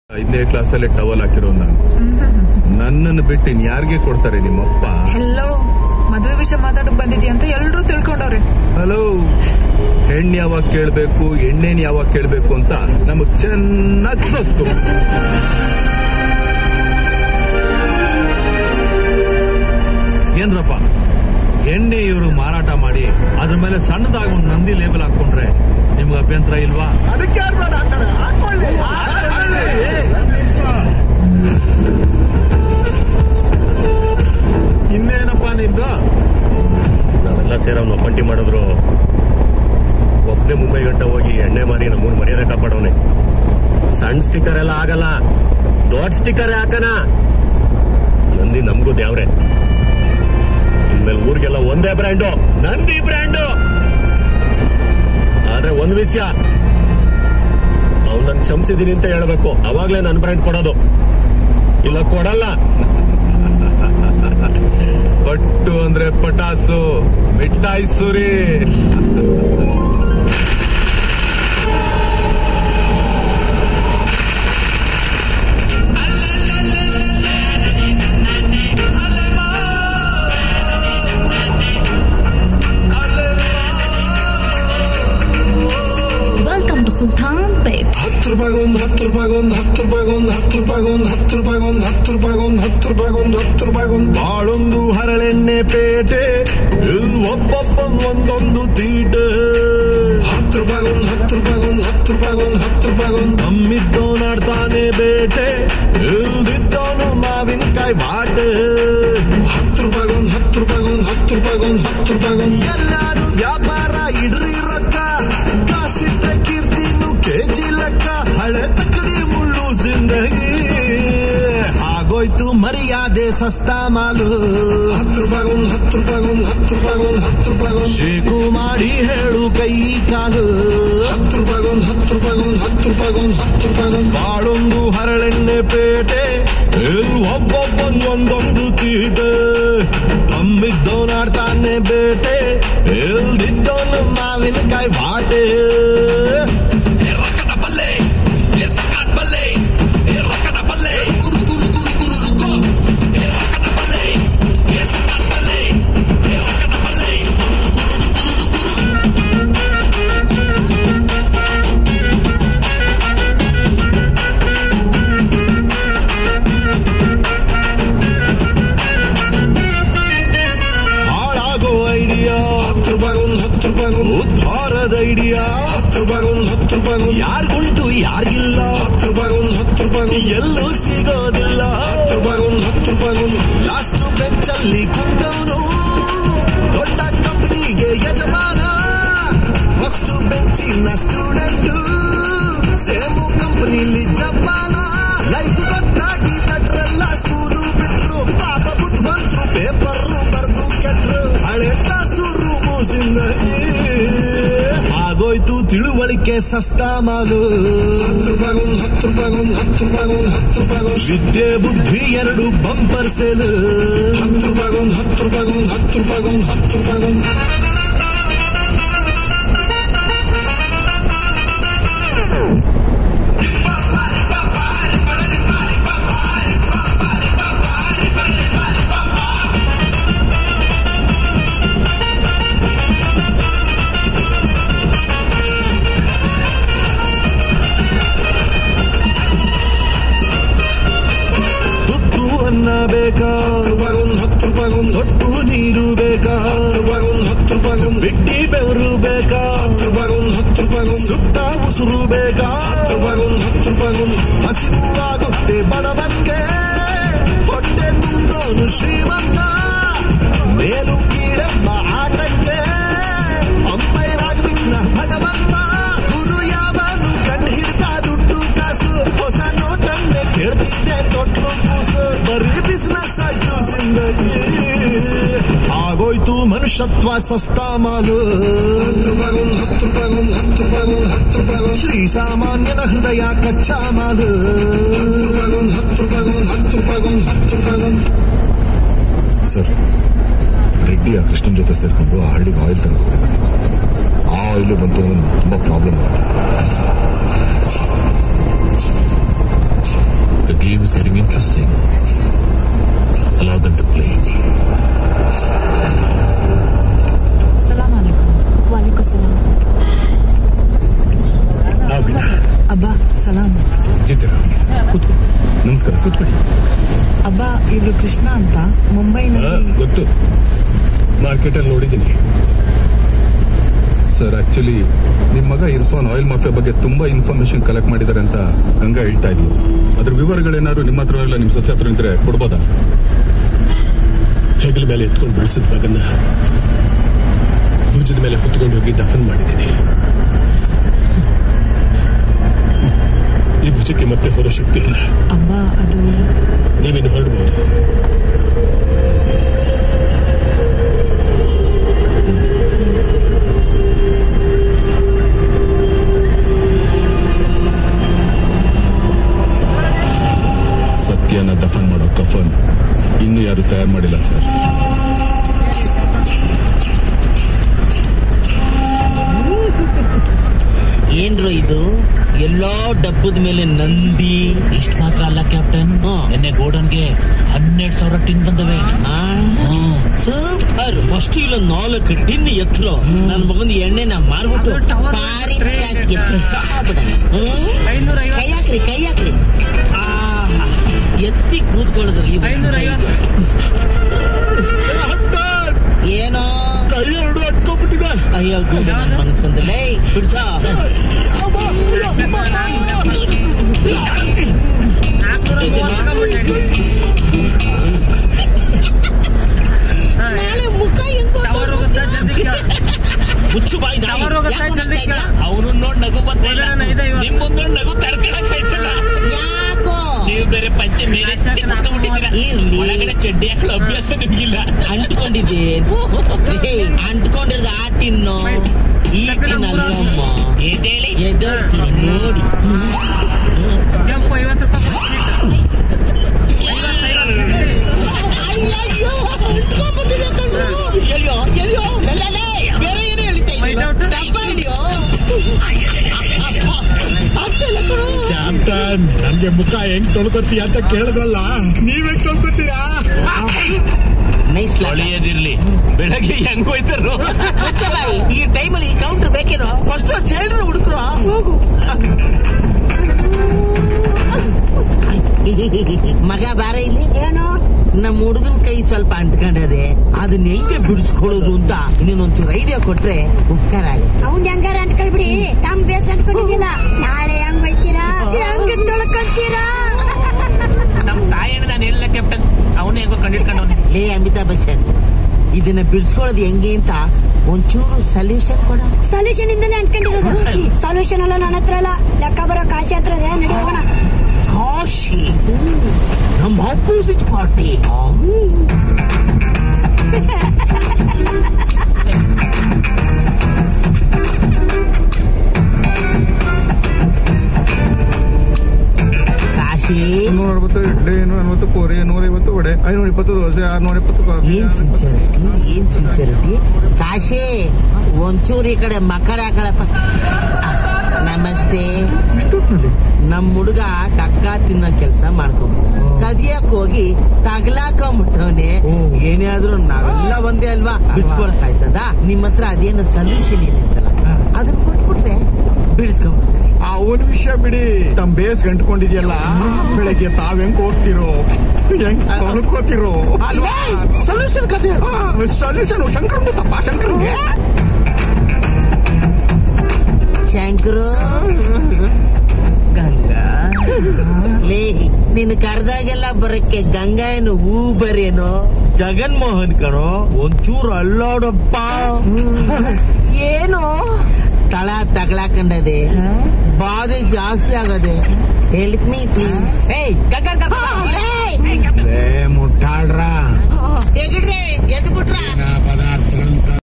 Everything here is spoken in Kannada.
ಐದನೇ ಕ್ಲಾಸಲ್ಲಿ ಟವಲ್ ಹಾಕಿರೋ ನಾನು ನನ್ನನ್ನು ಬಿಟ್ಟು ಇನ್ ಯಾರಿಗೆ ಕೊಡ್ತಾರೆ ನಿಮ್ಮಪ್ಪ ಹೆಲೋ ಮದುವೆ ವಿಷಯ ಮಾತಾಡಕ್ ಬಂದಿದ್ಯಾ ಅಂತ ಎಲ್ರೂ ತಿಳ್ಕೊಂಡವ್ರೆ ಹಲೋ ಹೆಣ್ಣು ಯಾವಾಗ ಕೇಳ್ಬೇಕು ಎಣ್ಣೆನ್ ಯಾವಾಗ ಕೇಳ್ಬೇಕು ಅಂತ ನಮಗ್ ಚೆನ್ನಾಗಿ ಗೊತ್ತು ಏನ್ರಪ್ಪ ಎಣ್ಣೆ ಇವರು ಮಾರಾಟ ಮಾಡಿ ಅದ್ರ ಮೇಲೆ ಸಣ್ಣದಾಗಿ ಒಂದು ನಂದಿ ಲೇಬಲ್ ಹಾಕೊಂಡ್ರೆ ನಿಮ್ಗೆ ಅಭ್ಯಂತರ ಇಲ್ವಾ ಅದಕ್ಕೆ ಯಾರು ಬೇಡ ಅಂತಾರೆ ಹಾಕೊಳ್ಳಿ ಇನ್ನೇನಪ್ಪ ನಿಂದು ನಾವೆಲ್ಲ ಸೇರಿ ಅವ್ನು ಒಪ್ಪಂಟಿ ಮಾಡಿದ್ರು ಒಬ್ಬನೇ ಮುಂಬೈ ಗಂಟ ಹೋಗಿ ಎಣ್ಣೆ ಮಾರಿ ನಮ್ಮೂರ್ ಮರ್ಯಾದೆ ಕಾಪಾಡವನೆ ಸಣ್ಣ ಸ್ಟಿಕ್ಕರ್ ಎಲ್ಲ ಆಗಲ್ಲ ದೊಡ್ಡ ಸ್ಟಿಕ್ಕರ್ ಹಾಕನ ನಂದಿ ನಮಗೂ ದೇವ್ರೆ ಇನ್ಮೇಲೆ ಊರಿಗೆಲ್ಲ ಒಂದೇ ಬ್ರ್ಯಾಂಡು ನಂದಿ ಬ್ರ್ಯಾಂಡು ಆದ್ರೆ ಒಂದ್ ವಿಷಯ ಅವ್ನು ನನ್ ಚಮಸಿದೀನಿ ಅಂತ ಹೇಳ್ಬೇಕು ಅವಾಗ್ಲೇ ನನ್ ಬ್ರ್ಯಾಂಡ್ ಕೊಡೋದು ಇಲ್ಲ ಕೊಡಲ್ಲ ಪಟ್ಟು ಅಂದ್ರೆ ಪಟಾಸು ಮಿಠಾಯಿ ಸುರಿ Welcome to Sultan Pet. ಹತ್ತು ರೂಪಾಯಿಗೊಂದು ಹತ್ತು ರೂಪಾಯಿಗೊಂದು ಹತ್ತು ರೂಪಾಯಿಗೊಂದು ಹತ್ತು ರೂಪಾಯಿಗೊಂದು ಹತ್ತು ರೂಪಾಯಿಗೊಂದು ಹತ್ತು ರೂಪಾಯಿಗೊಂದು ಹತ್ತು ರೂಪಾಯಿಗೊಂದು ಹತ್ತು ರೂಪಾಯಿಗೊಂದು ಬಾಳೊಂದು ಹರಳೆಣ್ಣೆ ಪೇಟೆ ಇಲ್ ಒಬ್ಬೊಬ್ಬ ಒಂದೊಂದು ತೀಟೆ ಹತ್ತು ರೂಪಾಯಿಗೊಂದು ಹತ್ತು ರೂಪಾಯಿಗೊಂದು ಹತ್ತು ರೂಪಾಯಿಗೊಂದು ಹತ್ತು ರೂಪಾಯಿಗೊಂದು ನಮ್ಮಿದ್ದೋನಾಡ್ತಾನೆ ಬೇಟೆ ಇಲ್ದಿದ್ದವನು ಮಾವಿನಕಾಯಿ ಬಾಟೆ ಹತ್ತು ರೂಪಾಯಿಗೊಂದು ಹತ್ತು ರೂಪಾಯಿಗೊಂದು ಹತ್ತು ರೂಪಾಯಿಗೊಂದು ಹತ್ತು ರೂಪಾಯಿಗೊಂದು ಎಲ್ಲಾರು ವ್ಯಾಪಾರ ಇಡ್ರಿ ರೊಕ್ಕ ಕಾಸಿಟ್ಟ ಕೀರ್ತಿನು ಕೆಜಿ ಲೆಕ್ಕ ಹಳೆ ತಕ್ಕಡಿ ಮುಳ್ಳು ಜಿಂದಗಿ ಆಗೋಯ್ತು ಮರ್ಯಾದೆ ಸಸ್ತಾ ಮಾಲು ಹತ್ತು ರೂಪಾಯಿಗೊಂದು ಹತ್ತು ರೂಪಾಯಿಗೊಂದು ಹತ್ತು ರೂಪಾಯಿಗೊಂದು ಹತ್ತು ರೂಪಾಯಿಗೊಂದು ಶೇಕು ಮಾಡಿ ಹೇಳು ಕೈ ಕಾಲು ಹತ್ತು ರೂಪಾಯಿಗೊಂದು ಹತ್ತು ರೂಪಾಯಿಗೊಂದು ಹತ್ತು ರೂಪಾಯಿಗೊಂದು ಹತ್ತು ರೂಪಾಯಿಗೊಂದು ಬಾಳೊಂದು ಹರಳೆಣ್ಣೆ ಪೇಟೆ ಇಲ್ ಒಬ್ಬೊಬ್ಬೊಂದೊಂದೊಂದು ತೀಟೆ ತಮ್ಮಿದ್ದೋನಾಡ್ತಾನೆ ಬೇಟೆ ಇಲ್ದಿದ್ದೋನು ಮಾವಿನಕಾಯಿ ಬಾಟೆ ಹಾಳಾಗೋ ಐಡಿಯಾ ಹತ್ತು ರೂಪಾಯಿಗೊಂದು ಹತ್ತು ರೂಪಾಯಿಗೊಂದು ಉದ್ಧಾರದ ಐಡಿಯಾ ಹತ್ತು ರೂಪಾಯಿಗೊಂದು ಹತ್ತು ರೂಪಾಯಿಗೊಂದು ಯಾರಿಗುಂಟು ಯಾರಿಗಿಲ್ಲ ಹತ್ತು ರೂಪಾಯಿಗೊಂದು ಹತ್ತು ರೂಪಾಯಿಗೊಂದು ಎಲ್ಲೂ ಸಿಗೋದಿಲ್ಲ ಹತ್ತು ರೂಪಾಯಿಗೊಂದು ಹತ್ತು ರೂಪಾಯಿಗೊಂದು ಲಾಸ್ಟ್ ಬೆಂಚಲ್ಲಿ ಕುಂತವನು ದೊಡ್ಡ ಕಂಪನಿಗೆ ಯಜಮಾನ ಫಸ್ಟ್ ಬೆಂಚಿನ ಸ್ಟೂಡೆಂಟ್ ಸೇಮು ಕಂಪನಿಲಿ ಜಪಾನ ಲೈಫ್ ಗೊತ್ತಾಗಿ ತಟ್ರೆಲ್ಲ ಸ್ಕೂಲು ಬಿಟ್ರು ಪಾಪ ಬುದ್ಧವಂತರು ಪೇಪರ್ ಬರ್ದು ಕೆಟ್ರು ಹಳೆ ಕ್ಲಾಸು ರೂಮು ಜಿಂದಗಿ ಆಗೋಯ್ತು ತಿಳುವಳಿಕೆ ಸಸ್ತಾ ಮಾಲು ಹತ್ತು ರೂಪಾಯಿಗೊಂದು ಹತ್ತು ರೂಪಾಯಿಗೊಂದು ಹತ್ತು ರೂಪಾಯಿಗೊಂದು ಹತ್ತು ರೂಪಾಯಿಗೊಂದು ವಿದ್ಯೆ ಬುದ್ಧಿ ಎರಡು ಬಂಪರ್ ಸೇಲ್ ಹತ್ತು ರೂಪಾಯಿಗೊಂದು ಹತ್ತು ರೂಪಾಯಿಗೊಂದು ಹತ್ತು ರೂಪಾಯಿಗೊಂದು ಹತ್ತು ರೂಪಾಯಿಗೊಂದು ತುತ್ತು ಅನ್ನ ಬೇಕಾ ರೂಪಾಯಿಗೊಂದು ಹತ್ತು ರೂಪಾಯಿಗೊಂದು ತೊಟ್ಟು ನೀರು ಬೇಕಾ ರೂಪಾಯಿಗೊಂದು ಹತ್ತು ರೂಪಾಯಿಗೊಂದು ಬಿಟ್ಟಿ ಬೆವರು ಬೇಕಾ ರೂಪಾಯಿಗೊಂದು ಹತ್ತು ರೂಪಾಯಿಗೊಂದು ಸುಟ್ಟ ಉಸುರು ಬೇಕಾ ರೂಪಾಯಿಗೊಂದು ಹತ್ತು ರೂಪಾಯಿಗೊಂದು ಹಸಿವು ಆಗುತ್ತೆ ಬಡವನ್ಗೆ ಹೊಟ್ಟೆ ತುಂಬೋನು ಶ್ರೀಮಂತ ಮೇಲು ಕೀಳೆಂಬ ಆಟಕ್ಕೆ ಅಂಪೈರಾಗ್ಬಿಟ್ನ ಭಗವಂತ ಗುರು ಯಾವನು ಕಂಡು ಹಿಡ್ದ ದುಡ್ಡು ಕಾಸು ಹೊಸ ನೋಟನ್ನೇ ಕೇಳ್ತಿದ್ದೆ ತೊಟ್ಲು ಕೂಸು ಬರೀ ಬಿಸ್ನೆಸ್ ಆಯ್ತು ಜಿಂದಗಿ ಆಗೋಯ್ತು ಮನುಷ್ಯತ್ವ ಸಸ್ತಾ ಮಾಲು ಹತ್ತು ರೂಪಾಯಿಗೊಂದು ಹತ್ತು ರೂಪಾಯಿಗೊಂದು ಹತ್ತು ರೂಪಾಯಿಗೊಂದು ಹತ್ತು ರೂಪಾಯಿಗೊಂದು ಶ್ರೀ ಸಾಮಾನ್ಯನ ಹೃದಯ ಕಚ್ಚಾ ಮಾಲು ಹತ್ತು ರೂಪಾಯಿಗೊಂದು ಹತ್ತು ರೂಪಾಯಿಗೊಂದು ಹತ್ತು ರೂಪಾಯಿಗೊಂದು ಹತ್ತು ರೂಪಾಯಿಗೊಂದು ಸರ್ ರೆಡ್ಡಿ ಆ ಕೃಷ್ಣನ್ ಜೊತೆ ಸೇರ್ಕೊಂಡು ಆ ಹಳ್ಳಿಗೆ ಆಯಿಲ್ ತಂದು ಹೋಗಿದ್ದಾನೆ ಆ ಆಯಿಲ್ ಬಂತು ಅಂದ್ರೆ ತುಂಬಾ ಪ್ರಾಬ್ಲಮ್ ಆಗುತ್ತೆ sir game is getting interesting. Allow them to play. ಸಲಾಮ್ ಅಲೈಕುಮ್ वालेकुम सलाम ಅಬ್ಬಾ ಸಲಾಮ್ ಜಿತಿರ ಕೂತ್ಕೊ ನಮಸ್ಕಾರ ಕೂತ್ಕೊಳ್ಳಿ ಅಬ್ಬಾ ಇವ್ರು ಕೃಷ್ಣ ಅಂತ ಆ, ಮುಂಬೈನಲ್ಲಿ ಗೊತ್ತು ಮಾರ್ಕೆಟ್ ಅಲ್ಲಿ ನೋಡಿದ್ದೀನಿ ಸರ್ ಆಕ್ಚುಲಿ ನಿಮ್ ಮಗ ಇರ್ಫಾನ್ ಆಯಿಲ್ ಮಾಫಿಯಾ ಬಗ್ಗೆ ತುಂಬಾ ಇನ್ಫಾರ್ಮೇಶನ್ ಕಲೆಕ್ಟ್ ಮಾಡಿದ್ದಾರೆ ಅಂತ ಗಂಗಾ ಹೇಳ್ತಾ ಇದ್ಲು ಅದ್ರ ವಿವರಗಳೇನಾದ್ರು ನಿಮ್ಮ ಹತ್ರ ಇಲ್ಲ ನಿಮ್ ಸೊಸೆ ಹತ್ರ ಇದ್ರೆ ಕೊಡ್ಬೋದಾ ಹೆಗಲ ಮೇಲೆ ಎತ್ಕೊಂಡು ಬೆಳೆಸಿದ ಮಗನ್ನ ಭುಜದ ಮೇಲೆ ಹೊತ್ಕೊಂಡು ಹೋಗಿ ದಫನ್ ಮಾಡಿದ್ದೀನಿ ಈ ಭುಜಕ್ಕೆ ಮತ್ತೆ ಹೊರ ಶಕ್ತಿ ಇಲ್ಲ ಅಬ್ಬಾ ಅದು ನೀವೇನು ಹೊರಡಬಹುದು ಸತ್ಯನ ದಫನ್ ಮಾಡೋ ಕಫನ್ ಇನ್ನು ಯಾರು ತಯಾರು ಮಾಡಿಲ್ಲ ಸರ್ ಏನ್ರು ಇದು ಎಲ್ಲೋ ಡಬ್ಬದ ಮೇಲೆ ನಂದಿ ಇಷ್ಟ ಮಾತ್ರ ಅಲ್ಲ ಕ್ಯಾಪ್ಟನ್ ಹ್ಮ್. ನಿನ್ನೆ ಗೋಡನ್ಗೆ ಹನ್ನೆರಡು ಸಾವಿರ ಟಿನ್ ಬಂದವೆ ಸೂಪರ್ ಫಸ್ಟ್ ಇಲ್ಲೊಂದ್ ನಾಲ್ಕು ಟಿನ್ ಎತ್ತರು ನನ್ ಮಗಂದ್ ಎಣ್ಣೆನ ಮಾರ್ಬಿಟ್ಟು ಫಾರಿನ್ ಸ್ಕ್ರಾಚ್ಗೆ ಕೈ ಹಾಕ್ರಿ ಕೈ ಹಾಕ್ರಿ ಆಹಾ, ಎತ್ತಿ ಕೂತ್ಕೊಳ್ಳೋದ್ರಲ್ಲಿ ಏನೋ ಕೈ ಎರಡು ಅಟ್ಕೊಂಡ್ಬಿಟ್ಟಿದೆ ಅಯ್ಯೋ ಗೂಡು ನನ್ ಮಗನ್ ತಂದಲೇ ಬಿಡ್ಸ ನಾಳೆ ಮುಖ ಹೆಂಗ್ ಮುಚ್ಚು ಬಾಯಿ ನಾಯಿ. ಯಾಕ್ ನಗ್ತಾ ಇದ್ಯಾ? ಅವನು ನೋಡ್ ನಗು ಬರ್ತಾ ಇಲ್ಲ ನಿಮ್ ಮುಂದೊಂದ್ ನಗು ತರ್ಕೊಳಕ್ ಆಯ್ತಲ್ಲ ಯಾಕೋ ನೀವು ಬೇರೆ ಪಂಚೆ ಮೇಲೆ ಎತ್ತಿ ಕುತ್ಕೊಂಡ್ಬಿಟ್ಟಿದ್ದೀರಾ ಇರ್ಲಿ. ಒಳಗಡೆ ಚಡ್ಡಿ ಹಾಕಲು ಅಭ್ಯಾಸ ನಿಮ್ಗಿಲ್ಲ ಅಂಟ್ಕೊಂಡಿದ್ದೆ ಅಂಟ್ಕೊಂಡಿರೋದು ಆ ಟಿನ್ನು ಈ ಟಿನ್ ಅಲ್ಲಮ್ಮ ಎದ್ದೇಳಿ ಎದೋಳ್ತೀನಿ ನೋಡಿ ಅಯ್ಯಯ್ಯೋ, ಅಂಟ್ಕೊಂಡ್ಬಿಟ್ಟಿದೆ ಕಣ್ರು. ಎಲ್ಯೋ, ಎಲ್ಯೋ, ಲಲ್ಲಲೇ, ಬೇರೆ ಏನೋ ಎಳಿತಾ ಇದೀಯ? ಡಬ್ಬ ಹಿಡಿಯೋ. ಆಗ್ತಿಲ್ಲ ಕಣೋ. ಕ್ಯಾಪ್ಟನ್ ನಮ್ಗೆ ಮುಖ ಹೆಂಗ್ ತೊಳ್ಕೊತೀಯ ಅಂತ ಕೇಳಿದ್ರಲ್ಲ ನೀವ್ ಹೆಂಗ್ ತೊಳ್ಕೊತೀರಾ ನೈಸ್ ಲಾಟ. ಒಳ್ಳೆಯದಿರ್ಲಿ ಬೆಳಗ್ಗೆ ಹೆಂಗ್ ಹೋಯ್ತಾರೋ ಮುಚ್ಚ ಬಾಯಿ. ಈ ಟೈಮಲ್ಲಿ ಈ ಕೌಂಟರ್ ಬೇಕೇನೋ ಫಸ್ಟ್ ಚೇಳ್ರು ಹುಡುಕ್ರು ಹೋಗು ಮಗ ಬಾರ ಇಲ್ಲಿ ಏನು ನಮ್ಮ ಹುಡುಗನ ಕೈ ಸ್ವಲ್ಪ ಅಂಟ್ಕೊಂಡದೆ ಅದನ್ನ ಹೆಂಗೆ ಬಿಡಿಸ್ಕೊಳ್ಳೋದು ಅಂತ ಇನ್ನೊಂಚೂರು ಐಡಿಯಾ ಕೊಟ್ರೆ ಉಪಕಾರ ಆಗುತ್ತೆ ಅವ್ನ್ ಹೆಂಗಾರ ಅಂಟ್ಕೊಳ್ಬಿಡಿ ತಮ್ ಬೇಸ್ ಅಂಟ್ಕೊಂಡಿದ್ದಿಲ್ಲ ನಾಳೆ ಹೆಂಗ್ ಬೈತೀರಾ ಹೆಂಗ್ ತೊಳ್ಕೊಂತೀರಾ ನಮ್ ತಾಯಣ್ಣ ನಾನು ಹೇಳಿಲ್ಲ ಕ್ಯಾಪ್ಟನ್ ಅವನೇ ಹೆಂಗೋ ಕಂಡಿಡ್ಕೊಂಡವನೆ ಲೇ ಅಮಿತಾಬ್ ಬಚ್ಚನ್ ಇದನ್ನ ಬಿಡಿಸ್ಕೊಳ್ಳೋದು ಹೆಂಗೆ ಅಂತ ಒಂಚೂರು ಸೊಲ್ಯೂಷನ್ ಕೊಡ ಸೊಲ್ಯೂಷನ್ ಇಂದಲೇ ಅಂಟ್ಕೊಂಡಿರೋದು ಸೊಲ್ಯೂಷನ್ ಅಲ್ಲ ನನ್ನ ಹತ್ರ ಅಲ್ಲ ಲೆಕ್ಕ ಬರೋ ಕಾಶಿ ಹತ್ರ ಇದೆ ನಡಿ ಹೋಗೋಣ ಕಾಶಿ ನಮ್ಮ ಆಪೋಸಿಟ್ ಪಾರ್ಟಿ ಕಾಶಿ ನೂರ ಅರವತ್ತು ಇಡ್ಲಿ ನೂರ ಅರವತ್ತು ಪೂರಿ ನೂರ ಐವತ್ತು ವಡೆ ಐನೂರ ಇಪ್ಪತ್ತು ದೋಸೆ ಆರ್ನೂರ ಇಪ್ಪತ್ತು ಕಾಫಿ ಏನ್ ಸಿನ್ಸಿಯರಿಟಿ ಏನ್ ಸಿನ್ಸಿಯರಿಟಿ ಕಾಶಿ ಒಂಚೂರು ಈ ಕಡೆ ಮಕರ ಹಾಕಳಪ್ಪ ನಮಸ್ತೆ ನಮ್ ಹುಡುಗ ಟಕ್ಕ ತಿನ್ನೋ ಕೆಲಸ ಮಾಡ್ಕೊಂಡ್ ಕದಿಯಕ್ ಹೋಗಿ ತಗ್ಲಾಕೊಂಬಿಟ್ಟವನೆ ಏನೇ ಆದ್ರೂ ನಾವೆಲ್ಲ ಒಂದೇ ಅಲ್ವಾ ಬಿಡ್ಸ್ಕೊಳಕ್ ಆಯ್ತದ ನಿಮ್ ಹತ್ರ ಅದೇನು ಸೊಲ್ಯೂಷನ್ ಏನಿತ್ತಲ್ಲ ಅದನ್ನ ಕೊಟ್ಬಿಟ್ರೆ ಬಿಡಿಸ್ಕೊಂಡ್ಬಿಡ್ತಾನೆ ಅವನ ವಿಷಯ ಬಿಡಿ ತಮ್ ಬೇಸ್ ಗಂಟ್ಕೊಂಡಿದ್ಯಲ್ಲ ಬೆಳಗ್ಗೆ ತಾವ್ ಹೆಂಗ್ ಹೋಗ್ತಿರೋ ಹೆಂಗ್ ತೊಳ್ಕೋತಿರೋ ಅಲ್ವಾ ಸೊಲ್ಯೂಷನ್ ಕತೆ ಸೊಲ್ಯೂಷನ್ ಶಂಕರ್ ಗೊತ್ತಪ್ಪ ಶಂಕರ್ಗೆ ಶಂಕರು ಗಂಗಾ ಲೇ ನಿನ್ ಕರ್ದಾಗೆಲ್ಲ ಬರಕ್ಕೆ ಗಂಗಾ ಏನು ಹೂ ಬರೇನೋ ಜಗನ್ಮೋಹನ್ ಕಣೋ ಒಂಚೂರು ಅಲ್ಲೋಡಪ್ಪ ಏನು ತಳ ತಗ್ಲಾಕಂಡದೆ ಬಾಧೆ ಜಾಸ್ತಿ ಆಗದೆ ಹೆಲ್ಪ್ ಮೀ ಪ್ಲೀಸ್ ಮುಟ್ಟಾಡ್ರ ಎಗಡ್ರೆ ಎದ್ ಬಿಟ್ರ ಪದಾರ್ಥ